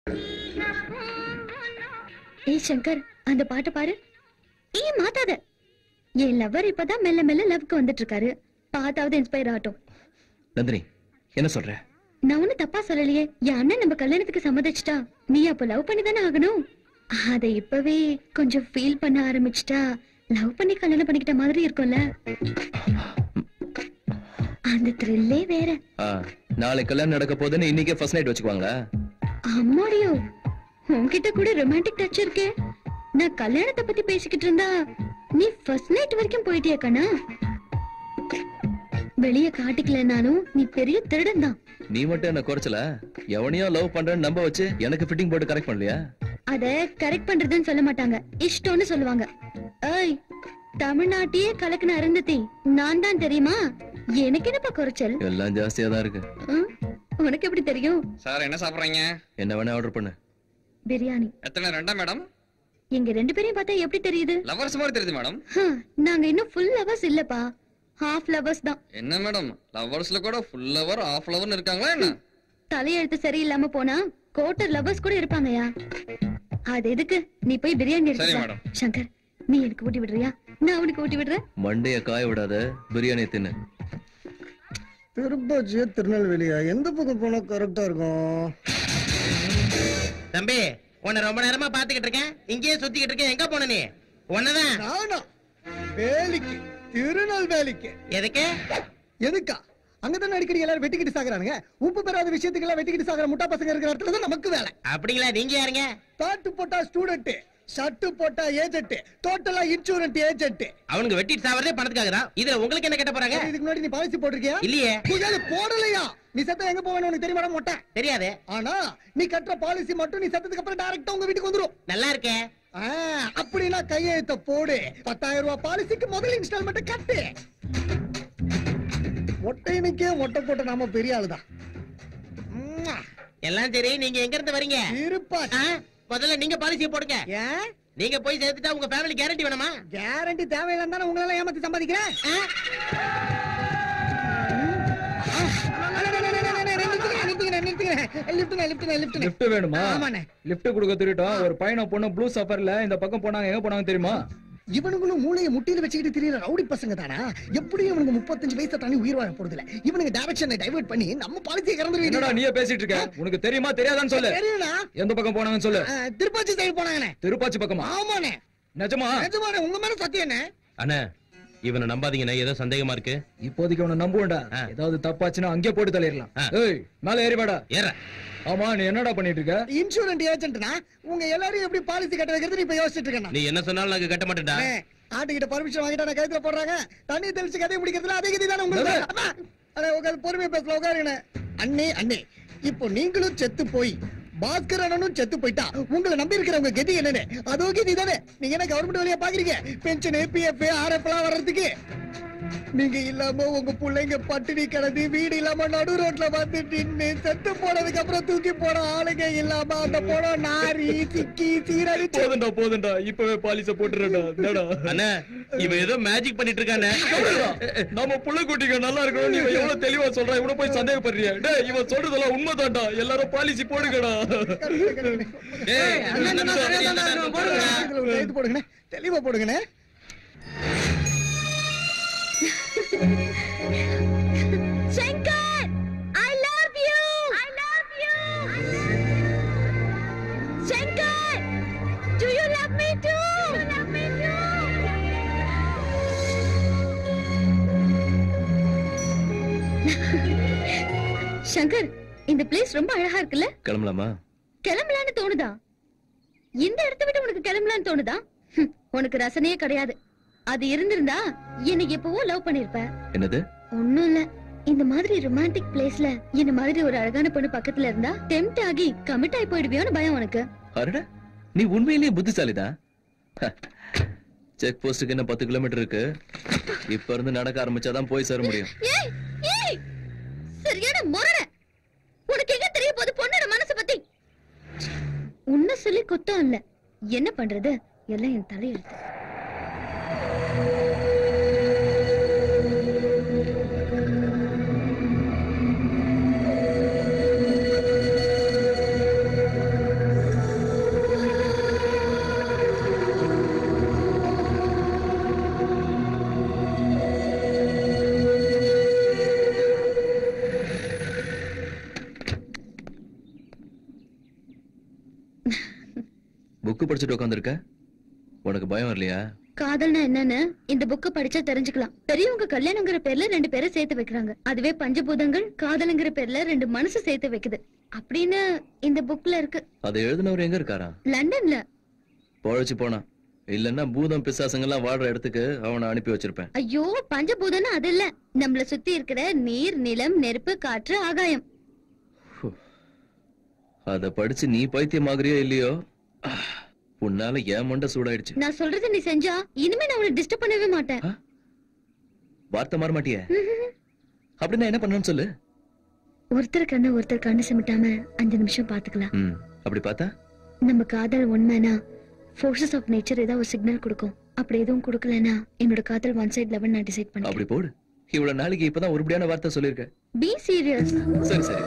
ஏய் சங்கர் அந்த பாட்டை பாரு ஏய் மாத்தாத என் லவர் இப்பதான் மெல்ல மெல்ல லவ்க்கு வந்துட்டு இருக்காரு பார்த்தாவது இன்ஸ்பயர் ஆகட்டும் நந்தினி என்ன சொல்ற நான் ஒண்ணும் தப்பா சொல்லலையே என் அண்ணன் நம்ம கல்யாணத்துக்கு சம்மதிச்சிட்டா நீ அப்ப லவ் பண்ணி தானே ஆகணும் அத இப்பவே கொஞ்சம் ஃபீல் பண்ண ஆரம்பிச்சிட்டா லவ் பண்ணி கல்யாணம் பண்ணிக்கிட்ட மாதிரி இருக்கும்ல அந்த த்ரில்லே வேற ஆ, நாளை கல்யாணம் நடக்க போதுன்னு இன்னைக்கே ஃபர்ஸ்ட் நைட் வச்சுக்குவாங்களா அம்மாடியோ உன்கிட்ட கூட ரொமான்டிக் டச் இருக்கே நான் கல்யாணத்தை பத்தி பேசிக்கிட்டு இருந்தா நீ ஃபர்ஸ்ட் நைட் வரைக்கும் போயிட்டியா கண்ணா வெளிய காட்டிக்கலனாலும் நீ பெரிய திருடன் தான் நீ மட்டும் என்ன குறைச்சல எவனையோ லவ் பண்றேன்னு நம்ப வச்சு எனக்கு ஃபிட்டிங் போட்டு கரெக்ட் பண்ணலையா அத கரெக்ட் பண்றதுன்னு சொல்ல மாட்டாங்க இஷ்டம்னு சொல்லுவாங்க ஏய் தமிழ்நாட்டையே கலக்குன அருந்ததி நான் தான் தெரியுமா எனக்கு என்னப்பா குறைச்சல் எல்லாம் ஜாஸ்தியா தான் இருக்கு ம்? உனக்கு எப்படி தெரியும் சார் என்ன சாப்பிடுறீங்க என்ன வேணா ஆர்டர் பண்ணு பிரியாணி எத்தனை ரெண்டா மேடம் எங்க ரெண்டு பேரையும் பார்த்தா எப்படி தெரியுது லவர்ஸ் மாதிரி தெரியுது மேடம் ஹம், நாங்க இன்னும் ஃபுல் லவர்ஸ் இல்லப்பா ஹாஃப் லவர்ஸ் தான் என்ன மேடம் லவர்ஸ்ல கூட ஃபுல் லவர் ஆஃப் லவர்னு இருக்காங்களா என்ன தலையெழுத்து சரியில்லாம போனா கோட்டர் லவர்ஸ் கூட இருப்பாங்கயா அது எதுக்கு நீ போய் பிரியாணி எடுத்து சரி, வா. மேடம். சங்கர் நீ எனக்கு ஊட்டி விடுறியா நான் அவனுக்கு ஊட்டி விடுறேன் மண்டைய காய விடாத பிரியாணி தின்னு திருப்பாச்சியா திருநெல்வேலியா எந்த பக்கம் போனா கரெக்டா இருக்கும் தம்பி உன்னை ரொம்ப நேரமா பாத்துக்கிட்டு இருக்கேன் இங்கேயே சுத்திக்கிட்டு இருக்கேன் எங்க போன நீ உன்னதான் நானா வேலிக்கு திருநெல்வேலிக்கு எதுக்கு எதுக்கா அங்கதானே அடிக்கடி எல்லாரும் வெட்டிக்கிட்டு சாகுறானுங்க உப்பு பெறாத விஷயத்துக்கு எல்லாம் வெட்டிக்கிட்டு சாகுற முட்டா பசங்க இருக்கிற இடத்துல தான் நமக்கு வேலை அப்படிங்களா நீங்க யாருங்க பாட்டு போட்டா ஸ்டூடெண்ட் ஷர்ட் போட்டா ஏஜென்ட் டோட்டலா இன்சூரன்ஸ் ஏஜென்ட் அவனுக்கு வெட்டிட்டு சாவறதே பணத்துக்காக தான் இதுல உங்களுக்கு என்ன கேட்ட போறாங்க இதுக்கு முன்னாடி நீ பாலிசி போட்டிருக்கியா இல்லையே புயல் போடலையா நீ செத்த எங்க போவேன்னு உனக்கு தெரியுமா மொட்டை தெரியாது ஆனா நீ கட்டுற பாலிசி மட்டும் நீ செத்ததுக்கு அப்புறம் டைரக்டா உங்க வீட்டுக்கு வந்துரும் நல்லா இருக்கே ஆ, அப்படின்னா கையெழுத்த போடு பத்தாயிரம் ரூபாய் பாலிசிக்கு முதல் இன்ஸ்டால்மெண்ட் கட்டு மொட்டையனுக்கே மொட்டை போட்ட நாம பெரிய ஆளுதான் உம்மா, எல்லாம் சரி நீங்க எங்க இருந்து வரீங்க இருப்பா ஆ, முதல்ல நீங்க பாலிசியை போடுங்க ஏன் நீங்க போய் சேர்த்துட்டா உங்க ஃபேமிலி கேரண்டி வேணுமா கேரண்டி தேவையில்லைன்னு தானே உங்களால ஏமாத்தி சம்பாதிக்கிறேன் ஆ? லிஃப்ட் வேணுமா ஆமாண்ணே. லிஃப்ட் கொடுக்க திருட்டோம் ஒரு பையனும் பொண்ணு ப்ளூ சஃபர்ல இந்த பக்கம் போனாங்க எங்க போனாங்க தெரியுமா இவனுங்களும் மூளையை முட்டியில வச்சுக்கிட்டு தெரியல ரவுடி பசங்க தானா எப்படியும் இவனுக்கு முப்பத்தஞ்சு வயசை தாண்டி உயிர் வாழ போறது இல்ல இவனுக்கு டைரக்ஷனை டைவர்ட் பண்ணி நம்ம பாலிசியை என்னடா கறந்துருவீங்க நீயே பேசிட்டு இருக்க உனக்கு தெரியுமா தெரியாதான்னு சொல்லு தெரியும்ண்ணா எந்த பக்கம் போனாங்கன்னு சொல்லு ஆ, திருப்பாச்சி சைடு போனாங்கண்ணே திருப்பாச்சி பக்கமா ஆமாண்ணே நிஜமா நிஜமாண்ணே உங்க மேல சத்தியண்ணே அண்ணா இவனை நம்பாதீங்கண்ணே ஏதோ சந்தேகமா இருக்கு இப்போதைக்கு அவனை நம்புவேன்டா ஆ. ஏதாவது தப்பாச்சுன்னா அங்கே போட்டு தள்ளிடலாம் ஆ. ஏய் மேல ஏறி வாடா ஏற ஆமா நீ என்னடா பண்ணிட்டு இருக்க இன்சூரன்ஸ் ஏஜென்ட்னா உங்க எல்லாரையும் எப்படி பாலிசி கட்ட வைக்கிறது இப்ப யோசிச்சுட்டு இருக்கேன் நீ என்ன சொன்னாலும் நாங்க கட்ட மாட்டேன்டா ஆட்டுக்கிட்ட பர்மிஷன் வாங்கிட்டா நான் கழுத்துல போடுறாங்க தண்ணி தெளிச்சு கதையை முடிக்கிறதுல அதே கதி தானே உங்களுக்கு என்னது? அம்மா, அண்ணே உட்காந்து பொறுமையா பேசல உட்காருங்க அண்ணே அண்ணே இப்போ நீங்களும் செத்து போய் பாஸ்கர் அண்ணனும் செத்து போயிட்டா உங்களை நம்பி இருக்கிறவங்க கதி என்னன்னு அதோ கதி தானே நீங்க என்ன கவர்மெண்ட் வழியா பாக்குறீங்க பென்ஷன் பிஎஃப் ஆர்எஃப் எல்லாம் வர்றதுக்கு நீங்க இல்லாம உங்க பிள்ளைங்க பட்டினி கிடந்து வீடு இல்லாம நடு ரோட்ல வந்து நின்னு செத்து போனதுக்கு அப்புறம் தூக்கி போன ஆளுங்க இல்லாம அந்த போன நாரி சிக்கி சீரழிச்சு போதுண்டா போதுண்டா இப்பவே பாலிச போட்டுறடா என்னடா அண்ணா இவன் ஏதோ மேஜிக் பண்ணிட்டு இருக்கானே நம்ம புள்ள குட்டிங்க நல்லா இருக்கணும் நீ இவன் எவ்வளவு தெளிவா சொல்றா இவன போய் சந்தேகப்படுறியா டேய் இவன் சொல்றதெல்லாம் உண்மைதான்டா எல்லாரும் பாலிசி போடுங்கடா டேய், அண்ணா, அண்ணா, அண்ணா, சரியா தான் அண்ணா, இருக்கு. போடுங்க. இதுல ஒரு கைது போடுங்கண்ணே தெளிவா போடுங்கண்ணே Shankar I love you I love you Shankar do you love me too love me too Shankar இந்த பிளேஸ் ரொம்ப அழகா இருக்குல்ல கிளம்பலாமா கிளம்பலான்னு தோணுதா இந்த இடத்த விட்டு உனக்கு கிளம்பலான்னு தோணுதா ஹம், உனக்கு ரசனையே கிடையாது அது இருந்திருந்தா என்னை எப்பவோ லவ் பண்ணிருப்ப என்னது ஒண்ணும் இல்ல இந்த மாதிரி ரொமான்டிக் பிளேஸ்ல இந்த மாதிரி ஒரு அழகான பொண்ணு பக்கத்துல இருந்தா டெம்ட் ஆகி கமிட் ஆகி போயிடுவியோன்னு பயம் உனக்கு அடட நீ உண்மையிலேயே புத்திசாலிதான் செக் போஸ்டுக்கு இன்னும் பத்து கிலோமீட்டர் இருக்கு இப்ப இருந்து நடக்க ஆரம்பிச்சாதான் போய் சேர முடியும் ஏய் ஏய் சரியான முரண உனக்கு எங்க தெரிய போகுது பொண்ணோட மனசு பத்தி உன்னை சொல்லி குத்தம் இல்ல என்ன பண்றது எல்லாம் என் தலையெழுத்து புக்கு படிச்சுட்டு உட்காந்துருக்க உனக்கு பயம் வரலையா காதல்னா என்னன்னு இந்த புக்க படிச்சா தெரிஞ்சுக்கலாம் பெரியவங்க கல்யாணங்கிற பேர்ல ரெண்டு பேரை சேர்த்து வைக்கிறாங்க அதுவே பஞ்சபூதங்கள் காதலுங்கிற பேர்ல ரெண்டு மனசு சேர்த்து வைக்குது அப்படின்னு இந்த புக்ல இருக்கு அதை எழுதினவர் எங்க இருக்காரா லண்டன்ல பொழைச்சு போனா இல்லன்னா பூதம் பிசாசங்கெல்லாம் வாழ்ற இடத்துக்கு அவனை அனுப்பி வச்சிருப்பேன் ஐயோ பஞ்சபூதம்னு அது இல்ல நம்மள சுத்தி இருக்கிற நீர் நிலம் நெருப்பு காற்று ஆகாயம் அத படிச்சு நீ பைத்தியமாகறியோ இல்லையோ ஆஹ், உன்னால என் மண்டை சூடாயிடுச்சு நான் சொல்றத நீ செஞ்சா இனிமே நான் உன்னை டிஸ்டர்ப் பண்ணவே மாட்டேன் வார்த்தை மாற மாட்டியே அப்படின்னா என்ன பண்ணணும்னு சொல்லு ஒருத்தர் கண்ணு ஒருத்தர் கண்ணு சிமிட்டாம அஞ்சு நிமிஷம் பாத்துக்கலாம் ம் அப்படி பார்த்தா நம்ம காதல் உண்மைனா ஃபோர்ஸஸ் ஆஃப் நேச்சர் ஏதாவது ஒரு சிக்னல் கொடுக்கும் அப்படி எதுவும் கொடுக்கலனா என்னோட காதல் ஒன் சைட் லெவன் நான் டிசைட் பண்ணேன் அப்படி போடு இவ்வளவு நாளைக்கு இப்பதான் உருப்படியான வார்த்தை சொல்லிருக்க பி சீரியஸ் சரி சரி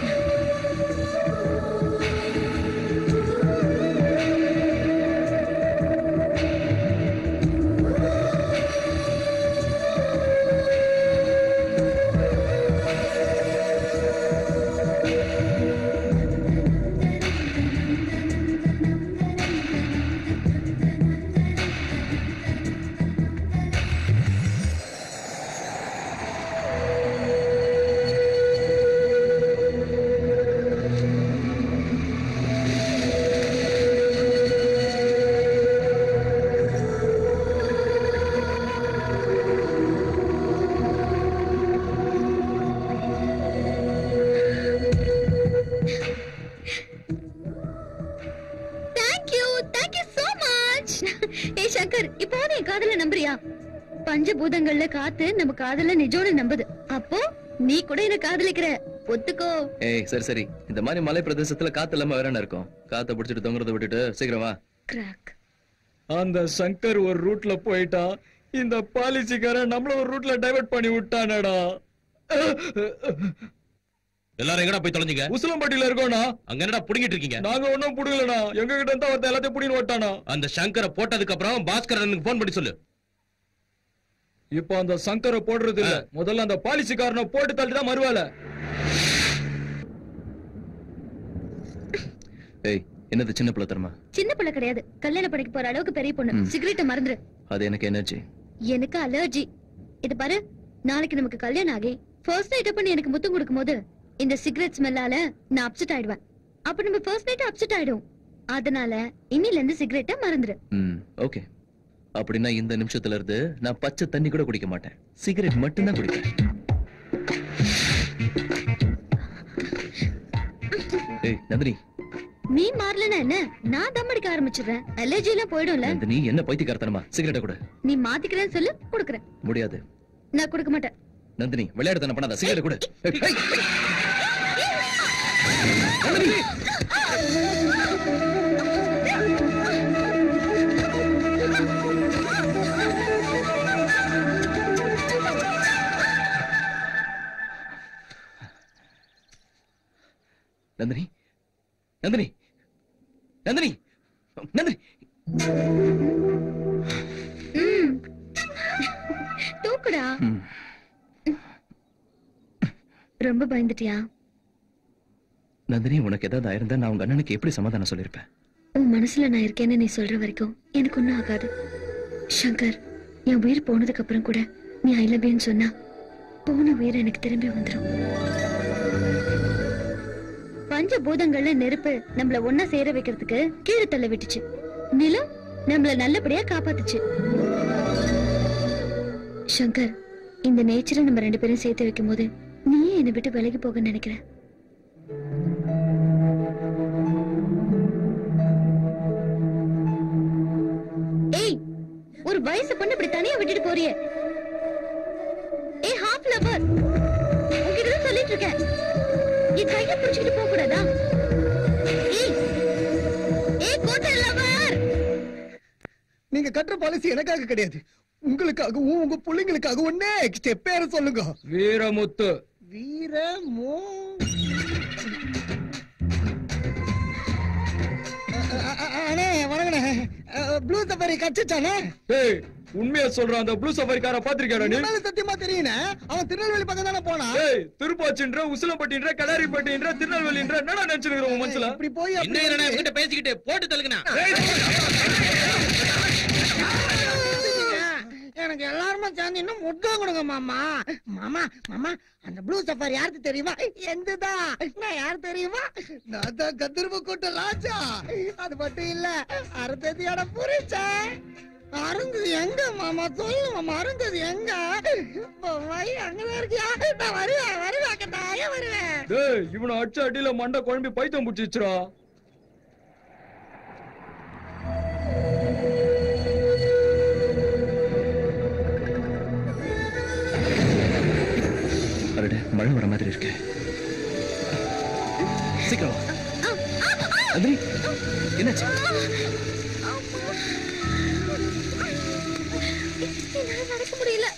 thank you thank you so much ஏய் சங்கர் இப்போ நீ காதல நம்புறியா பஞ்சபூதங்கள்ல காத்து நம்ம காதல நிஜோன்னு நம்புது அப்போ நீ கூட என்ன காதலிக்கிற ஒத்துக்கோ ஏய் சரி சரி இந்த மாதிரி மலை பிரதேசத்துல காத்து இல்லாம வேற என்ன இருக்கும் காத்த பிடிச்சிட்டு தொங்குறத விட்டுட்டு சீக்கிரம் வா கிராக் அந்த சங்கர் ஒரு ரூட்ல போயிட்டான் இந்த பாலிசிக்காரன் நம்மள ஒரு ரூட்ல டைவர்ட் பண்ணி விட்டானடா எல்லாரும் எங்கடா போய் தொலைஞ்சீங்க உசிலம்பட்டியில இருக்கோம்னா அங்க என்னடா புடுங்கிட்டு இருக்கீங்க நாங்க ஒண்ணும் புடுங்கலண்ணா எங்க கிட்ட இருந்தா ஒருத்தன் எல்லாத்தையும் புடின்னு ஓட்டானா அந்த சங்கரை போட்டதுக்கு அப்புறம் பாஸ்கரனுக்கு போன் பண்ணி சொல்லு இப்போ அந்த சங்கரை போடுறது இல்ல முதல்ல அந்த பாலிசிக்காரனை போட்டு தள்ளிட்டு தான் மறுவேலை ஏய் என்னது சின்ன பிள்ளைத்தனமா சின்ன பிள்ளை கிடையாது கல்யாணம் படிக்க போற அளவுக்கு பெரிய பொண்ணு ம். சிகரெட்டை மறந்துரு அது எனக்கு எனர்ஜி எனக்கு அலர்ஜி இது பாரு நாளைக்கு நமக்கு கல்யாணம் ஆகி ஃபர்ஸ்ட் நைட் பண்ணி எனக்கு முத்தம் கொடுக்கும்போது இந்த சிகரெட் ஸ்மெல்லால நான் அப்செட் ஆயிடுவேன் அப்ப நம்ம ஃபர்ஸ்ட் நைட் அப்செட் ஆயிடும் அதனால இன்னில இருந்து சிகரெட்டை மறந்துரு ம் ஓகே அப்படின்னா இந்த நிமிஷத்துல இருந்து நான் பச்சை தண்ணி கூட குடிக்க மாட்டேன் சிகரெட் மட்டும்தான் குடிப்பேன் ஏய் நந்தினி நீ மாறலனா என்ன நான் தம் அடிக்க ஆரம்பிச்சிடுறேன் அலர்ஜி எல்லாம் போயிடும்ல நந்தினி என்ன பைத்தியக்காரத்தனமா சிகரெட்டை கூட நீ மாத்திக்கிறேன்னு சொல்லு கொடுக்குறேன் முடியாது நான் கொடுக்க மாட்டேன் நந்தினி விளையாடுத்தன பண்ணாத சிகரெட் கூட நந்தினி நந்தினி நந்தினி நந்தினி ம். தூக்குடா ம். ரொம்ப பயந்துட்டியா நந்தினி உனக்கு ஏதாவது ஆயிருந்தா நான் உங்க அண்ணனுக்கு எப்படி சமாதானம் சொல்லிருப்பேன் உன் மனசுல நான் இருக்கேன்னு நீ சொல்ற வரைக்கும் எனக்கு ஒண்ணும் ஆகாது சங்கர் என் உயிர் போனதுக்கு அப்புறம் கூட நீ ஐ லவ் யூன்னு சொன்னா போன உயிர் எனக்கு திரும்பி வந்துரும் பஞ்ச பூதங்கள்ல நெருப்பு நம்மள ஒன்னா சேர வைக்கிறதுக்கு கீழே தள்ள விட்டுச்சு நிலம் நம்மள நல்லபடியா காப்பாத்துச்சு சங்கர் இந்த நேச்சரை நம்ம ரெண்டு பேரும் சேர்த்து வைக்கும் போது நீயே என்னை விட்டு விலகி போக நினைக்கிற ஏய் ஒரு வயசு பொண்ணு இப்படி தனியா விட்டுட்டு போறியே ஏய் ஹாஃப் லவர் உன்கிட்ட தான் சொல்லிட்டு இருக்கேன் என் கைய பிடிச்சிட்டு போக கூடாதா ஏய் ஏய் கோட்டை லவர் நீங்க கட்டுற பாலிசி எனக்காக கிடையாது உங்களுக்காகவும் உங்க பிள்ளைங்களுக்காக ஒன்னே ஸ்டெப் பேர சொல்லுங்க வீரமுத்து வீரமோ அ- அ- அ- அண்ணே வணங்கண்ணே ப்ளூ சஃபாரி கட்சிச்சானே ஏய் உண்மையா சொல்றான் அந்த ப்ளூ சஃபாரிக்கார பாத்திருக்கியாடா நீ மேல சத்தியமா தெரியுனே அவன் திருநெல்வேலி பக்கம் தானே போனான் ஏய் திருப்பாச்சின்ற உசிலம்பட்டின்ற கடாரிப்பட்டின்ற திருநெல்வேலின்ற என்னடா நினைச்சிருக்கிற உன் மனசுல இப்படி போய் என்ன என்னடா இவங்கிட்ட பேசிக்கிட்டு போட்டு தள்ளுங்கண்ணா எனக்கு எல்லாருமே சேர்ந்து இன்னும் முட்டை கொடுங்க மாமா மாமா மாமா அந்த ப்ளூ சஃபாரி யாருக்கு தெரியுமா எந்ததா நான் யார் தெரியுமா நான் தான் கத்திருப்பு கூட்ட லாஜா அது மட்டும் இல்ல அறுத்ததியோட புரிச்ச அருந்தது எங்க மாமா சொல்லு மாமா அருந்தது எங்க வை அங்கதான் இருக்கியா நான் வருவேன் வருவேன் கட்டாயம் வருவேன் டேய் இவனை அடிச்ச அடியில மண்டை குழம்பி பைத்தியம் பிடிச்சிச்சுடா அடடே மழை வர மாதிரி இருக்கு சீக்கிரம் வா. நந்தினி என்னாச்சு என்னால நடக்க முடியல